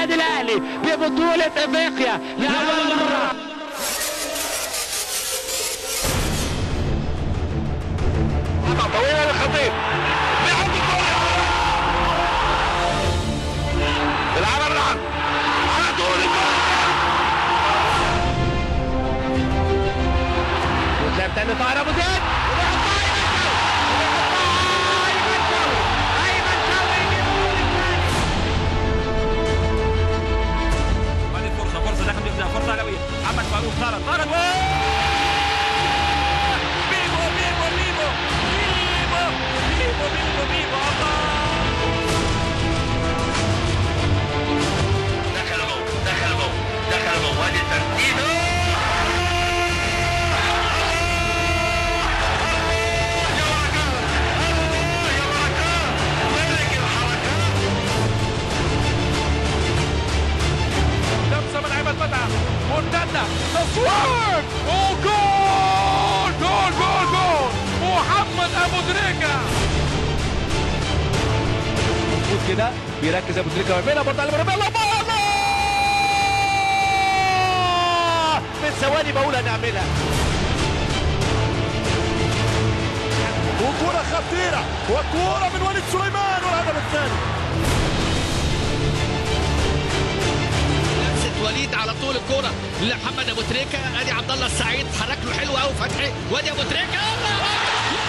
النادي الاهلي ببطوله افريقيا لاول مره طويله للخطيب العمل العن على طول وتلعب تاني طاهر ابو زيد هذه فرصه فرصه داخل يبدا فرصه قويه محمد فاروق طارد طارد بيبو بيبو بيبو بيبو بيبو بيبو بيبو الله دخل مو دخل مو دخل مو هذه ترتيبه لمسه من عماد متعب مرتده تصوير وجول جول جول جول محمد ابو تريكه مظبوط كده بيركز ابو تريكه ويعملها برضه على مرمى الله الله من ثواني بقول هنعملها وكرة خطيرة وكرة من وليد سليمان والهدف الثاني لمسه وليد على طول الكوره لمحمد ابو تريكه ادي عبد الله السعيد حرك له حلو قوي فتحي وادي ابو تريكه الله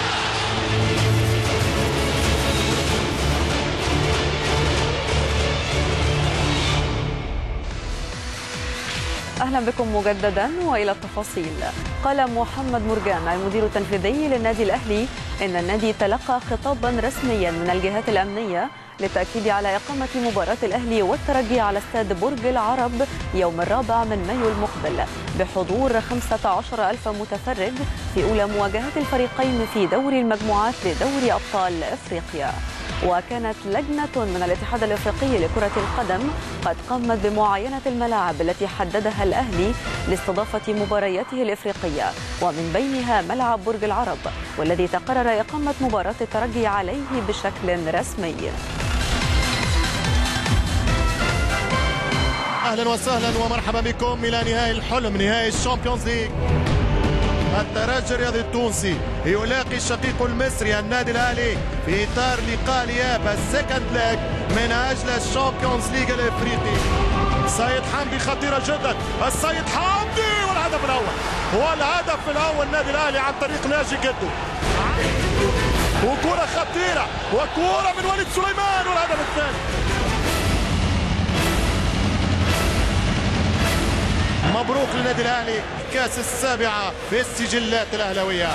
أهلا بكم مجددا وإلى التفاصيل قال محمد مرجان المدير التنفيذي للنادي الأهلي إن النادي تلقى خطابا رسميا من الجهات الأمنية للتأكيد على إقامة مباراة الأهلي والترجي على استاد برج العرب يوم الرابع من مايو المقبل بحضور 15 ألف متفرج في أولى مواجهات الفريقين في دوري المجموعات لدوري أبطال أفريقيا وكانت لجنة من الاتحاد الافريقي لكرة القدم قد قامت بمعاينة الملاعب التي حددها الاهلي لاستضافة مبارياته الافريقية ومن بينها ملعب برج العرب والذي تقرر اقامة مباراة الترجي عليه بشكل رسمي. اهلا وسهلا ومرحبا بكم الى نهائي الحلم نهائي الشامبيونز ليج الترجي الرياضي التونسي يلاقي شقيقه المصري النادي الاهلي في اطار لقاء الاياب السكند ليج من اجل الشامبيونز ليج الافريقي سيد حمدي خطيره جدا السيد حمدي والهدف الاول والهدف الاول النادي الاهلي عن طريق ناجي جدو وكره خطيره وكره من وليد سليمان والهدف الثاني مبروك للنادي الاهلي كاس السابعه في السجلات الاهلاويه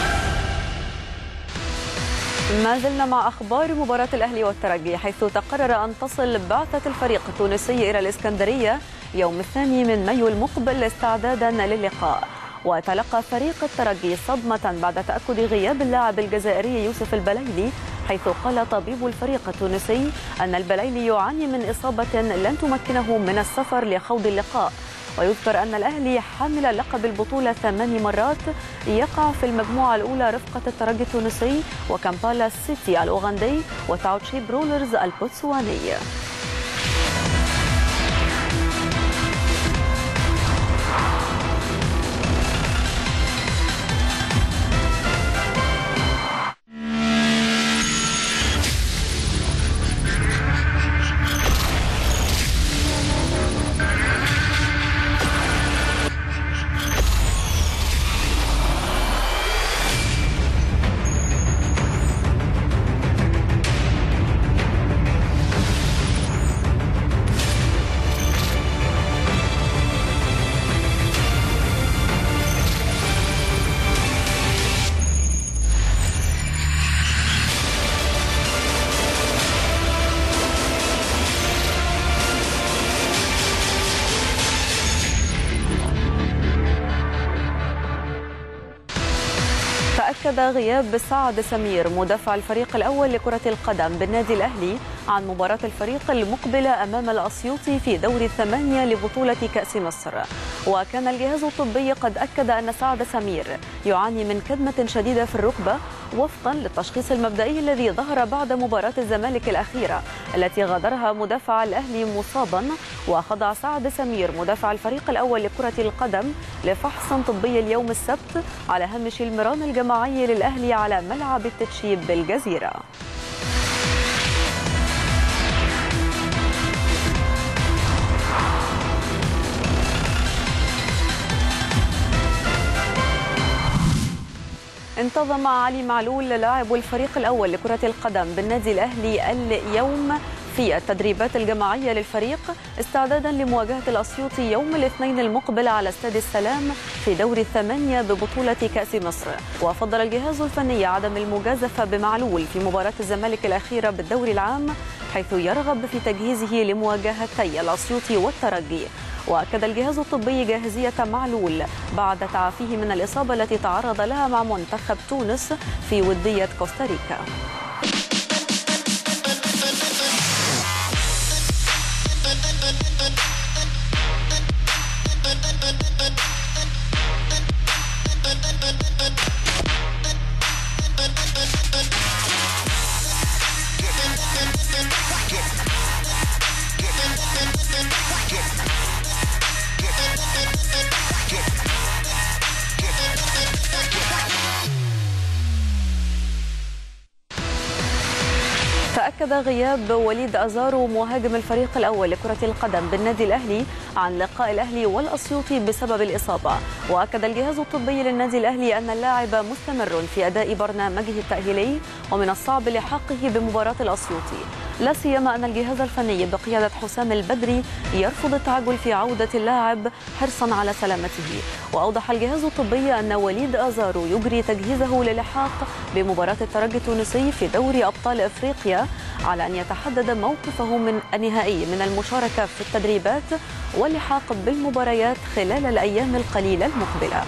ما زلنا مع اخبار مباراة الاهلي والترجي حيث تقرر ان تصل بعثة الفريق التونسي الى الاسكندرية يوم الثاني من مايو المقبل استعدادا للقاء وتلقى فريق الترجي صدمة بعد تأكد غياب اللاعب الجزائري يوسف البليلي حيث قال طبيب الفريق التونسي أن البليلي يعاني من إصابة لن تمكنه من السفر لخوض اللقاء ويذكر أن الأهلي حامل لقب البطولة ثمان مرات يقع في المجموعة الأولى رفقة الترجي التونسي وكامبالا سيتي الأوغندي وتاوتشي برولرز البوتسواني أكد غياب سعد سمير مدافع الفريق الأول لكرة القدم بالنادي الأهلي عن مباراة الفريق المقبلة أمام الأسيوطي في دور الثمانية لبطولة كأس مصر وكان الجهاز الطبي قد أكد أن سعد سمير يعاني من كدمة شديدة في الركبة وفقا للتشخيص المبدئي الذي ظهر بعد مباراة الزمالك الأخيرة التي غادرها مدافع الأهلي مصابا وخضع سعد سمير مدافع الفريق الأول لكرة القدم لفحص طبي اليوم السبت على هامش المران الجماعي للأهلي على ملعب التتشيب بالجزيرة انتظم علي معلول لاعب الفريق الأول لكرة القدم بالنادي الأهلي اليوم في التدريبات الجماعية للفريق استعدادا لمواجهة الأسيوطي يوم الاثنين المقبل على استاد السلام في دور الثمانية ببطولة كأس مصر وفضل الجهاز الفني عدم المجازفة بمعلول في مباراة الزمالك الأخيرة بالدوري العام حيث يرغب في تجهيزه لمواجهتي الأسيوطي والترجي وأكد الجهاز الطبي جاهزية معلول بعد تعافيه من الإصابة التي تعرض لها مع منتخب تونس في ودية كوستاريكا تأكد غياب وليد أزارو مهاجم الفريق الأول لكرة القدم بالنادي الأهلي عن لقاء الأهلي والأسيوطي بسبب الإصابة وأكد الجهاز الطبي للنادي الأهلي أن اللاعب مستمر في أداء برنامجه التأهيلي ومن الصعب لحاقه بمباراة الأسيوطي لا سيما أن الجهاز الفني بقيادة حسام البدري يرفض التعجل في عودة اللاعب حرصا على سلامته وأوضح الجهاز الطبي أن وليد أزارو يجري تجهيزه للحاق بمباراة الترجي التونسي في دوري أبطال أفريقيا على أن يتحدد موقفه من النهائي من المشاركة في التدريبات واللحاق بالمباريات خلال الأيام القليلة المقبلة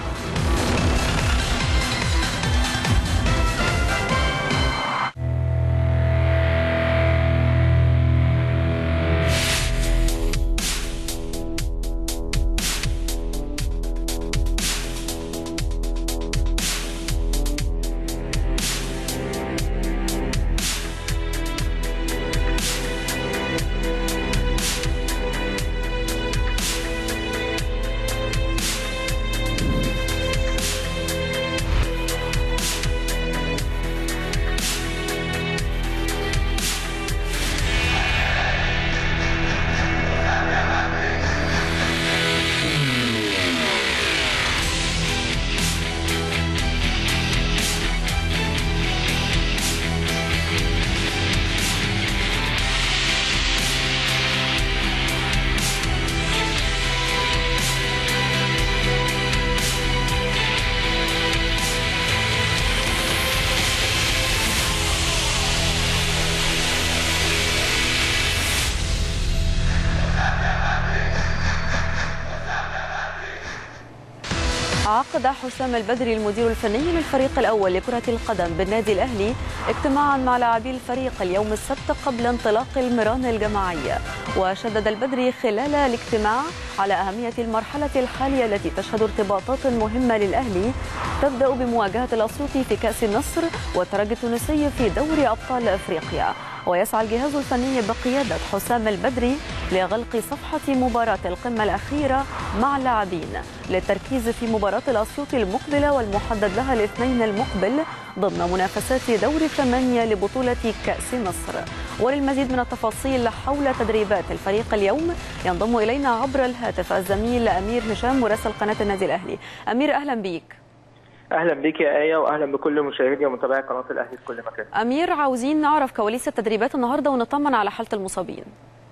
عقد حسام البدري المدير الفني للفريق الأول لكرة القدم بالنادي الأهلي اجتماعا مع لاعبي الفريق اليوم السبت قبل انطلاق المران الجماعية وشدد البدري خلال الاجتماع على أهمية المرحلة الحالية التي تشهد ارتباطات مهمة للأهلي تبدأ بمواجهة الأسيوطي في كأس مصر والترجي التونسي في دوري أبطال أفريقيا ويسعى الجهاز الفني بقيادة حسام البدري لغلق صفحة مباراة القمة الأخيرة مع اللاعبين للتركيز في مباراة الأسيوطي المقبلة والمحدد لها الاثنين المقبل ضمن منافسات دور ثمانية لبطولة كأس مصر وللمزيد من التفاصيل حول تدريبات الفريق اليوم ينضم إلينا عبر الهاتف الزميل أمير هشام مراسل قناة النادي الأهلي أمير أهلا بيك اهلا بك يا ايه واهلا بكل مشاهدي ومتابعي قناه الاهلي في كل مكان. أمير عاوزين نعرف كواليس التدريبات النهارده ونطمن على حالة المصابين.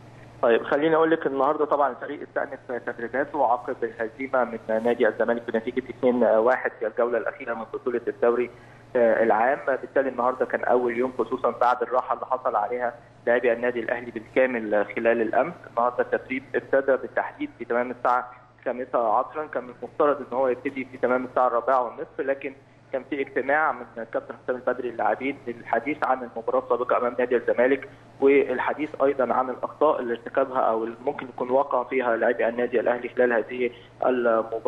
طيب خليني اقول لك النهارده طبعا الفريق استأنف تدريباته عقب الهزيمه من نادي الزمالك بنتيجه 2-1 في الجوله الاخيره من بطوله الدوري العام بالتالي النهارده كان اول يوم خصوصا بعد الراحه اللي حصل عليها لاعبي النادي الاهلي بالكامل خلال الامس النهارده التدريب ابتدى بالتحديد في تمام الساعه الخامسة عصرا كان من المفترض ان هو يبتدي في تمام الساعه الرابعه والنصف لكن كان في اجتماع من الكابتن حسام البدري للاعبين للحديث عن المباراه السابقه امام نادي الزمالك والحديث ايضا عن الاخطاء اللي ارتكبها او اللي ممكن يكون وقع فيها لاعبي النادي الاهلي خلال هذه المباراه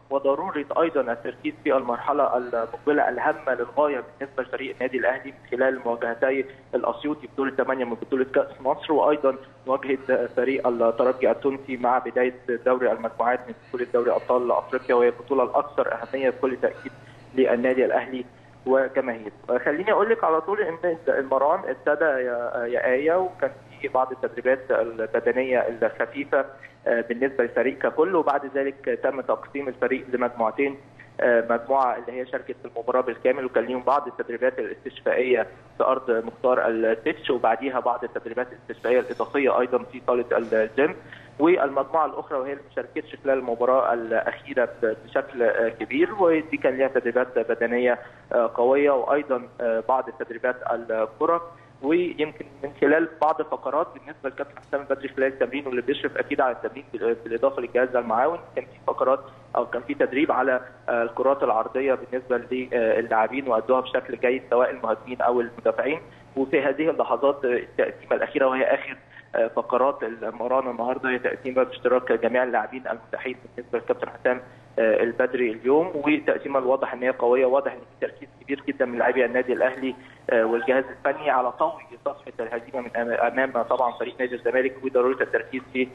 وضروره ايضا التركيز في المرحله المقبله الهامه للغايه بالنسبه لفريق النادي الاهلي من خلال مواجهتي الاسيوطي بطوله 8 من بطوله كاس مصر وايضا مواجهه فريق الترجي التونسي مع بدايه دوري المجموعات من بطوله دوري ابطال افريقيا وهي البطوله الاكثر اهميه بكل تاكيد للنادي الاهلي وجماهيره. خليني اقول لك على طول ان المران ابتدى يا يا ايه وكان في بعض التدريبات البدنيه الخفيفه بالنسبه للفريق ككل وبعد ذلك تم تقسيم الفريق لمجموعتين مجموعه اللي هي شاركت في المباراه بالكامل وكان ليهم بعض التدريبات الاستشفائيه في ارض مختار التتش وبعديها بعض التدريبات الاستشفائيه الاضافيه ايضا في صاله الجيم والمجموعه الاخرى وهي اللي ما شاركتش خلال المباراه الاخيره بشكل كبير ودي كان ليها تدريبات بدنيه قويه وايضا بعض التدريبات الكره ويمكن من خلال بعض الفقرات بالنسبه لكابتن حسام البدري خلال التمرين واللي بيشرف اكيد على التمرين بالاضافه للجهاز المعاون كان في فقرات او كان في تدريب على الكرات العرضيه بالنسبه للاعبين وادوها بشكل جيد سواء المهاجمين او المدافعين وفي هذه اللحظات التقسيمه الاخيره وهي اخر فقرات المران النهارده هي تقسيمه باشتراك جميع اللاعبين المتاحين بالنسبه للكابتن حسام البدري اليوم وتقسيمه الواضح ان هي قويه واضح ان في تركيز كبير جدا من لاعبي النادي الاهلي والجهاز الفني على طوي صفحه الهزيمه من امام طبعا فريق نادي الزمالك وضروره التركيز في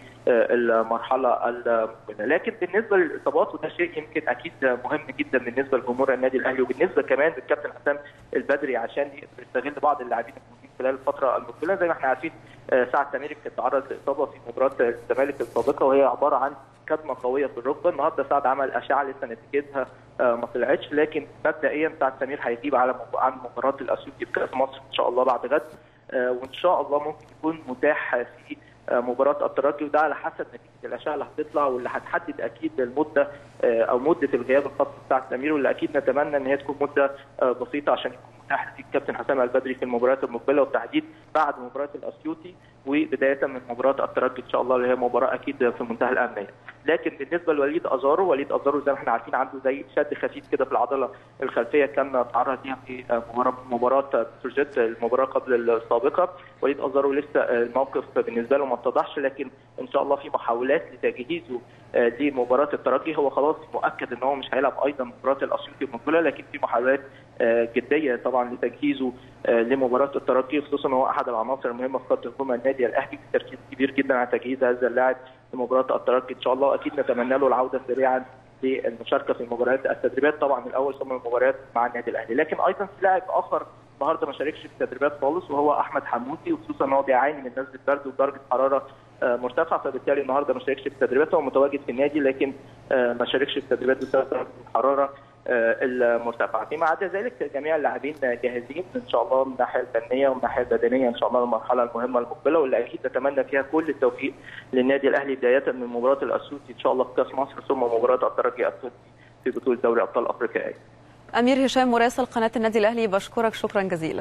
المرحله المقبله لكن بالنسبه للاصابات وده شيء يمكن اكيد مهم جدا بالنسبه لجمهور النادي الاهلي وبالنسبه كمان للكابتن حسام البدري عشان يقدر يستغل بعض اللاعبين الموجودين خلال الفتره المقبله زي ما احنا عارفين سعد سمير كان تعرض لاصابه في مباراه الزمالك السابقه وهي عباره عن كدمه قويه في الركبه النهارده سعد عمل اشعه لسه نتيجتها ما طلعتش لكن مبدئيا سعد سمير هيغيب على عن مباراه الاسيوطي بكاس مصر ان شاء الله بعد غد وان شاء الله ممكن يكون متاح في مباراه الترجي وده على حسب نتيجه الاشعه اللي هتطلع واللي هتحدد اكيد المده او مده الغياب الخاص بسعد سمير واللي اكيد نتمنى ان هي تكون مده بسيطه عشان يكون متاح للكابتن حسام البدري في المباريات المقبله وبالتحديد بعد مباراه الاسيوطي وبدايه من مباراه الترجي ان شاء الله اللي هي مباراه اكيد في منتهى الاهميه. لكن بالنسبه لوليد ازارو وليد ازارو زي ما احنا عارفين عنده زي شد خفيف كده في العضله الخلفيه كان تعرض ليها في مباراه مباراه بتروجيت المباراه قبل السابقه وليد ازارو لسه الموقف بالنسبه له ما اتضحش لكن ان شاء الله في محاولات لتجهيزه لمباراه الترجي هو خلاص مؤكد ان هو مش هيلعب ايضا مباراه الاسيوطي المقبله لكن في محاولات جديه طبعا لتجهيزه لمباراه الترجي خصوصا هو احد العناصر المهمه في خط هجوم النادي الاهلي تركيز كبير جدا على تجهيز هذا اللاعب لمباراه الترجي ان شاء الله واكيد نتمنى له العوده سريعا للمشاركه في مباريات التدريبات طبعا الاول ثم المباريات مع النادي الاهلي لكن ايضا في لاعب اخر النهارده ما شاركش في التدريبات خالص وهو احمد حمودي وخصوصا ان هو بيعاني من نزله برد ودرجه حراره مرتفعه فبالتالي النهارده ما شاركش في التدريبات هو متواجد في النادي لكن ما شاركش في التدريبات بسبب درجه الحراره المرتفعه فيما عدا ذلك جميع اللاعبين جاهزين ان شاء الله من الناحيه الفنيه ومن الناحيه البدنيه ان شاء الله المرحله المهمه المقبله واللي اكيد نتمنى فيها كل التوفيق للنادي الاهلي بدايه من مباراه الاسيوطي ان شاء الله في كاس مصر ثم مباراه الترجي التونسي في بطوله دوري ابطال افريقيا امير هشام مراسل قناه النادي الاهلي بشكرك شكرا جزيلا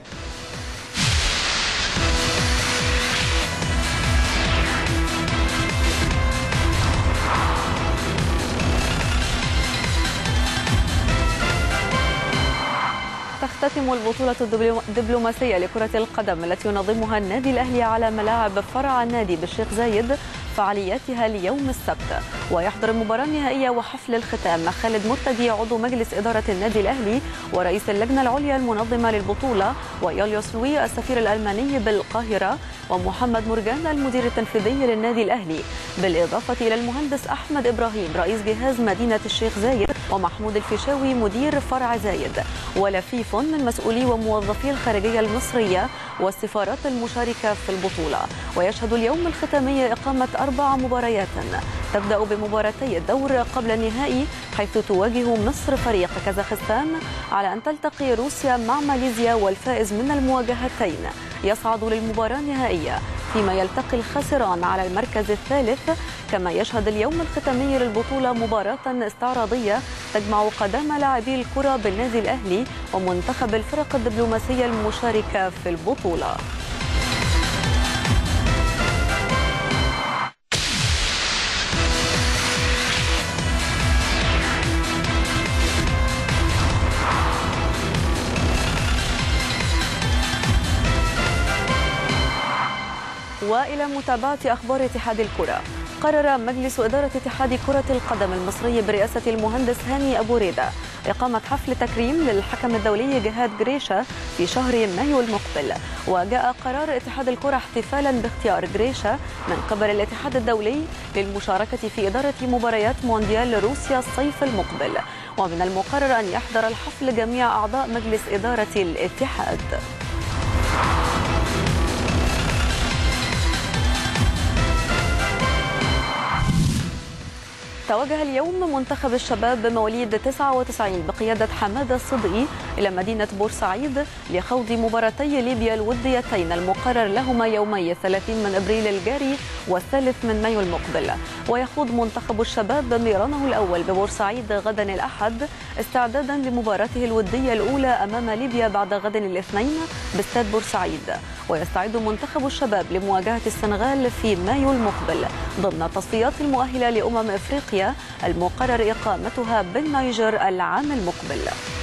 تختتم البطولة الدبلوماسية لكرة القدم التي ينظمها النادي الأهلي على ملاعب فرع النادي بالشيخ زايد فعالياتها اليوم السبت ويحضر المباراة النهائية وحفل الختام خالد مرتدي عضو مجلس إدارة النادي الأهلي ورئيس اللجنة العليا المنظمة للبطولة ويوليوس لوي السفير الألماني بالقاهرة ومحمد مرجان المدير التنفيذي للنادي الأهلي بالإضافة إلى المهندس أحمد إبراهيم رئيس جهاز مدينة الشيخ زايد ومحمود الفيشاوي مدير فرع زايد ولفيف من مسؤولي وموظفي الخارجية المصرية والسفارات المشاركة في البطولة ويشهد اليوم الختامي إقامة أربع مباريات تبدأ بمباراتي الدور قبل النهائي حيث تواجه مصر فريق كازاخستان على أن تلتقي روسيا مع ماليزيا والفائز من المواجهتين يصعد للمباراة النهائية فيما يلتقي الخاسران على المركز الثالث كما يشهد اليوم الختامي للبطولة مباراة استعراضية تجمع قدام لاعبي الكرة بالنادي الأهلي ومنتخب الفرق الدبلوماسية المشاركة في البطولة والى متابعه اخبار اتحاد الكره قرر مجلس إدارة اتحاد كرة القدم المصري برئاسة المهندس هاني أبو ريدة إقامة حفل تكريم للحكم الدولي جهاد جريشة في شهر مايو المقبل وجاء قرار اتحاد الكرة احتفالا باختيار جريشة من قبل الاتحاد الدولي للمشاركة في إدارة مباريات مونديال روسيا الصيف المقبل ومن المقرر أن يحضر الحفل جميع أعضاء مجلس إدارة الاتحاد توجه اليوم منتخب الشباب بمواليد 99 بقيادة حمادة الصدقي إلى مدينة بورسعيد لخوض مباراتي ليبيا الوديتين المقرر لهما يومي 30 من أبريل الجاري والثالث من مايو المقبل ويخوض منتخب الشباب ميرانه الأول ببورسعيد غدا الأحد استعدادا لمباراته الودية الأولى أمام ليبيا بعد غد الاثنين باستاد بورسعيد ويستعد منتخب الشباب لمواجهة السنغال في مايو المقبل ضمن التصفيات المؤهلة لأمم إفريقيا المقرر إقامتها بالنيجر العام المقبل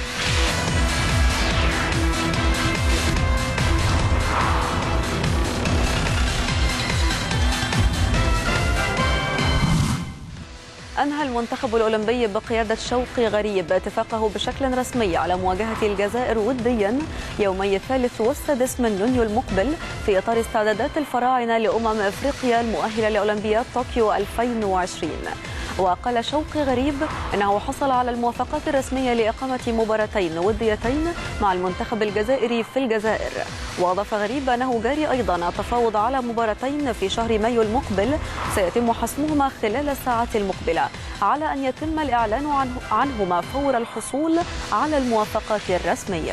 أنهى المنتخب الأولمبي بقيادة شوقي غريب اتفاقه بشكل رسمي على مواجهة الجزائر وديا يومي الثالث والسادس من يونيو المقبل في إطار استعدادات الفراعنة لأمم إفريقيا المؤهلة لأولمبياد طوكيو 2020 وقال شوقي غريب انه حصل على الموافقات الرسميه لاقامه مباراتين وديتين مع المنتخب الجزائري في الجزائر واضاف غريب انه جاري ايضا التفاوض على مباراتين في شهر مايو المقبل سيتم حسمهما خلال الساعات المقبله على ان يتم الاعلان عنه عنهما فور الحصول على الموافقات الرسميه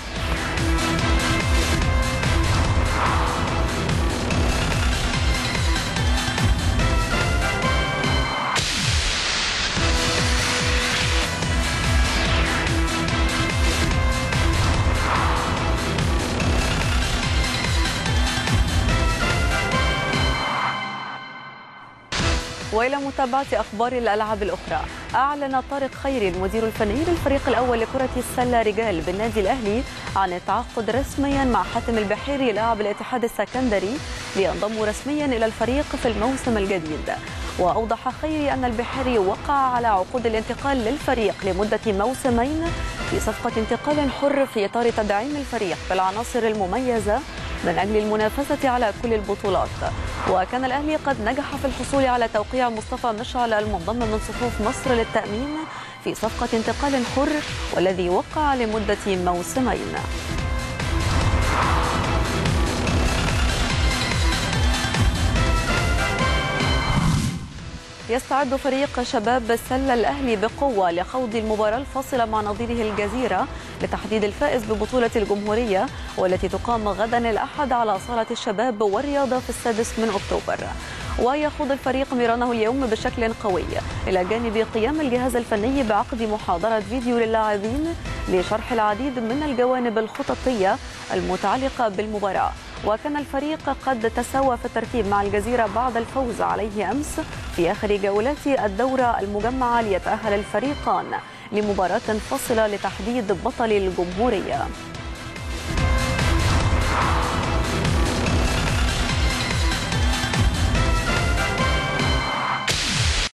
والى متابعه اخبار الالعاب الاخرى اعلن طارق خيري المدير الفني للفريق الاول لكره السله رجال بالنادي الاهلي عن التعاقد رسميا مع حاتم البحيري لاعب الاتحاد السكندري لينضم رسميا الى الفريق في الموسم الجديد واوضح خيري ان البحيري وقع على عقود الانتقال للفريق لمده موسمين في صفقه انتقال حر في اطار تدعيم الفريق بالعناصر المميزه من أجل المنافسة على كل البطولات وكان الأهلي قد نجح في الحصول على توقيع مصطفى مشعل المنضم من صفوف مصر للتأمين في صفقة انتقال حر والذي وقع لمدة موسمين يستعد فريق شباب السلة الأهلي بقوة لخوض المباراة الفاصلة مع نظيره الجزيرة لتحديد الفائز ببطولة الجمهورية والتي تقام غدا الأحد على صالة الشباب والرياضة في السادس من أكتوبر ويخوض الفريق ميرانه اليوم بشكل قوي إلى جانب قيام الجهاز الفني بعقد محاضرة فيديو للاعبين لشرح العديد من الجوانب الخططية المتعلقة بالمباراة وكان الفريق قد تساوى في الترتيب مع الجزيرة بعد الفوز عليه أمس في آخر جولات الدورة المجمعة ليتأهل الفريقان لمباراة فاصلة لتحديد بطل الجمهورية